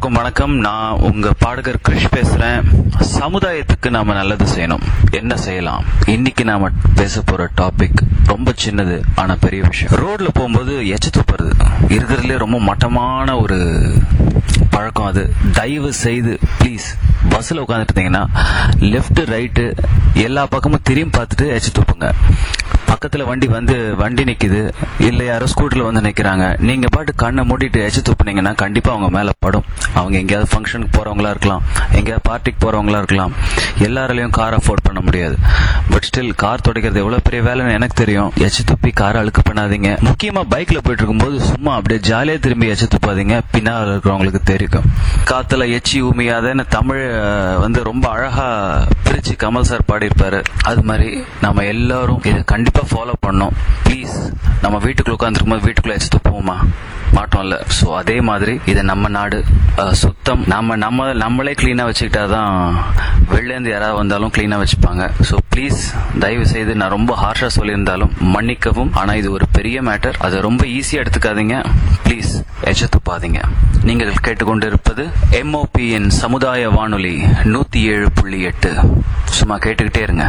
எல்லோருக்கும் வணக்கம் நான் உங்க பாடகர் கிருஷ் பேசுறேன் சமுதாயத்துக்கு நாம நல்லது செய்யணும் என்ன செய்யலாம் இன்னைக்கு நாம பேச போற டாபிக் ரொம்ப சின்னது ஆனா பெரிய விஷயம் ரோட்ல போகும்போது எச்ச துப்புறது இருக்கிறதுலே ரொம்ப மட்டமான ஒரு பழக்கம் அது தயவு செய்து ப்ளீஸ் பஸ்ல உட்காந்துட்டு இருந்தீங்கன்னா லெஃப்ட் ரைட்டு எல்லா பக்கமும் திரும்பி பார்த்துட்டு எச்ச துப்புங்க பக்கத்துல வண்டி வந்து வண்டி நிக்குது இல்ல யாரோ ஸ்கூட்டர்ல வந்து நிக்கிறாங்க நீங்க பாட்டு கண்ணை மூடிட்டு எச்சு துப்புனீங்கன்னா கண்டிப்பா அவங்க மேல படும் அவங்க எங்கேயாவது ஃபங்க்ஷனுக்கு போறவங்களா இருக்கலாம் எங்கேயாவது பார்ட்டிக்கு போறவங்களா இருக்கலாம் எல்லாராலையும் கார் அஃபோர்ட் பண்ண முடியாது பட் ஸ்டில் கார் துடைக்கிறது எவ்வளவு பெரிய வேலைன்னு எனக்கு தெரியும் எச்சு துப்பி காரை அழுக்கு பண்ணாதீங்க முக்கியமா பைக்ல போயிட்டு இருக்கும்போது சும்மா அப்படியே ஜாலியா திரும்பி எச்சு துப்பாதீங்க பின்னால் இருக்கிறவங்களுக்கு தெரியும் காத்துல எச்சி உமியாதன்னு தமிழ் அஹ், வந்து ரொம்ப அழகா பிரிச்சு கமல் சார் பாடியிருப்பாரு அது மாதிரி நம்ம எல்லாரும் இதை கண்டிப்பா ஃபாலோ பண்ணோம் ப்ளீஸ் நம்ம வீட்டுக்குள்ள உட்காந்துருக்கும் போது வீட்டுக்குள்ள எச்சு துப்புவோமா மாட்டோம்ல சோ அதே மாதிரி இது நம்ம நாடு அஹ், சுத்தம் நம்ம நம்ம நம்மளே கிளீனா வச்சுக்கிட்டாதான் வெளிலேருந்து யாராவது வந்தாலும் கிளீனா வச்சுப்பாங்க சோ ப்ளீஸ் தயவு செய்து நான் ரொம்ப ஹார்ஷா சொல்லியிருந்தாலும் மன்னிக்கவும் ஆனா இது ஒரு பெரிய மேட்டர் அதை ரொம்ப ஈஸியா எடுத்துக்காதீங்க ப்ளீஸ் எச்ச துப்பாதீங்க நீங்கள் கேட்டுக்கொண்டிருப்பது எம்ஓபியின் சமுதாய வானொலி நூத்தி ஏழு புள்ளி எட்டு சும்மா கேட்டுக்கிட்டே இருங்க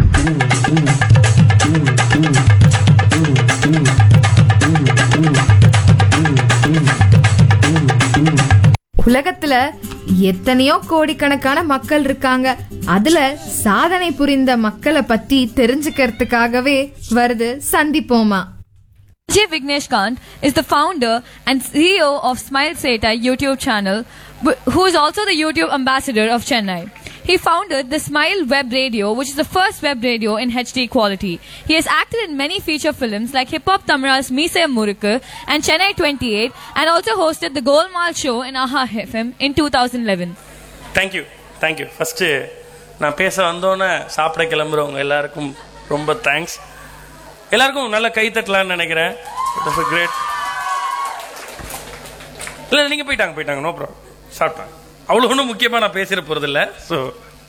உலகத்துல எத்தனையோ கோடிக்கணக்கான மக்கள் இருக்காங்க அதுல சாதனை புரிந்த மக்களை பத்தி தெரிஞ்சுக்கிறதுக்காகவே வருது சந்திப்போமா J. Vignesh Kant is the founder and CEO of Smile Seta YouTube channel, wh- who is also the YouTube ambassador of Chennai. He founded the Smile Web Radio, which is the first web radio in HD quality. He has acted in many feature films like Hip Hop Tamara's Mise Murukku and Chennai 28, and also hosted the Golmaal show in Aha FM in 2011. Thank you thank you first நான் பேச வந்தோன்னே சாப்பிட கிளம்புறவங்க எல்லாருக்கும் ரொம்ப thanks எல்லாருக்கும் நல்ல கை தட்டலாம்னு நினைக்கிறேன் great இல்லை நீங்கள் போயிட்டாங்க போயிட்டாங்க நோ ப்ராப்ளம் சாப்பிட்டாங்க அவ்வளோ ஒன்றும் முக்கியமாக நான் பேசிட போகிறதில்ல ஸோ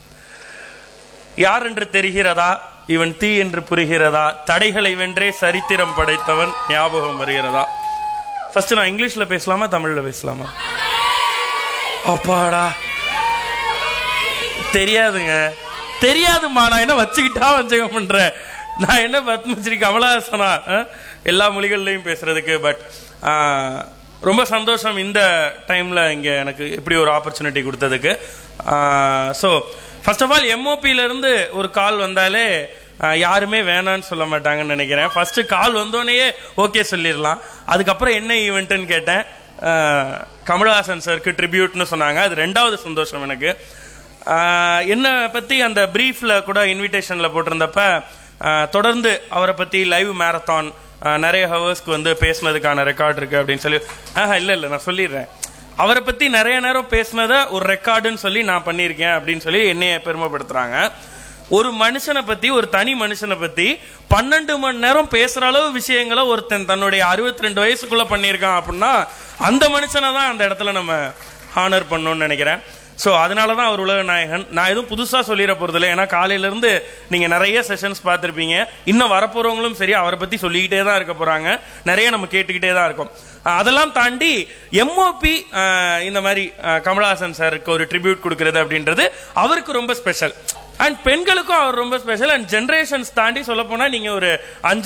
யார் என்று தெரிகிறதா இவன் தீ என்று புரிகிறதா தடைகளை வென்றே சரித்திரம் படைத்தவன் ஞாபகம் வருகிறதா ஃபர்ஸ்ட் நான் இங்கிலீஷில் பேசலாமா தமிழில் பேசலாமா அப்பாடா தெரியாதுங்க தெரியாதுமா நான் என்ன வச்சுக்கிட்டா வஞ்சகம் பண்றேன் நான் என்ன பத்மஸ்ரீ கமலஹாசனா அஹ்? எல்லா மொழிகள்லையும் பேசுறதுக்கு பட் ரொம்ப சந்தோஷம் இந்த டைம்ல இங்க எனக்கு இப்படி ஒரு ஆப்பர்ச்சுனிட்டி கொடுத்ததுக்கு ஸோ ஃபர்ஸ்ட் ஆஃப் ஆல் எம்ஓபியில இருந்து ஒரு கால் வந்தாலே ஆஹ், யாருமே வேணான்னு சொல்ல மாட்டாங்கன்னு நினைக்கிறேன் ஃபர்ஸ்ட் கால் வந்தோடனேயே ஓகே சொல்லிடலாம் அதுக்கப்புறம் என்ன ஈவெண்ட்டுன்னு கேட்டேன் ஆஹ், கமலஹாசன் சாருக்கு ட்ரிபியூட்னு சொன்னாங்க அது ரெண்டாவது சந்தோஷம் எனக்கு ஆஹ் என்னை பத்தி அந்த பிரீஃப்ல கூட இன்விடேஷன்ல போட்டிருந்தப்ப ஆஹ் தொடர்ந்து அவரை பத்தி லைவ் மேரத்தான் நிறைய ஹவர்ஸ்க்கு வந்து பேசுனதுக்கான ரெக்கார்ட் இருக்கு அப்படின்னு சொல்லி ஆஹா இல்ல இல்ல நான் சொல்லிடுறேன் அவரை பத்தி நிறைய நேரம் பேசுனதை ஒரு ரெக்கார்டுன்னு சொல்லி நான் பண்ணியிருக்கேன் அப்படின்னு சொல்லி என்னைய பெருமைப்படுத்துறாங்க ஒரு மனுஷனை பத்தி ஒரு தனி மனுஷனை பத்தி பன்னெண்டு மணி நேரம் பேசுற அளவு விஷயங்களை ஒருத்தன் தன்னுடைய அறுபத்தி ரெண்டு வயசுக்குள்ள பண்ணியிருக்கான் அப்படின்னா அந்த மனுஷனை தான் அந்த இடத்துல நம்ம ஹானர் பண்ணணும்னு நினைக்கிறேன் ஸோ அதனால தான் அவர் உலக நாயகன் நான் எதுவும் புதுசாக சொல்லிட போகிறதில்ல ஏன்னா காலையிலேருந்து நீங்கள் நிறைய செஷன்ஸ் பார்த்துருப்பீங்க இன்னும் வரப்போகிறவங்களும் சரி அவரை பற்றி சொல்லிக்கிட்டே தான் இருக்க போகிறாங்க நிறைய நம்ம கேட்டுக்கிட்டே தான் இருக்கோம் அஹ் அதெல்லாம் தாண்டி எம்ஓபி இந்த மாதிரி அஹ், கமலஹாசன் சாருக்கு ஒரு ட்ரிபியூட் கொடுக்கறது அப்படின்றது அவருக்கு ரொம்ப ஸ்பெஷல் அண்ட் பெண்களுக்கும் அவர் ரொம்ப ஸ்பெஷல் அண்ட் ஜென்ரேஷன்ஸ் தாண்டி சொல்ல போனால் நீங்கள் ஒரு அஞ்சு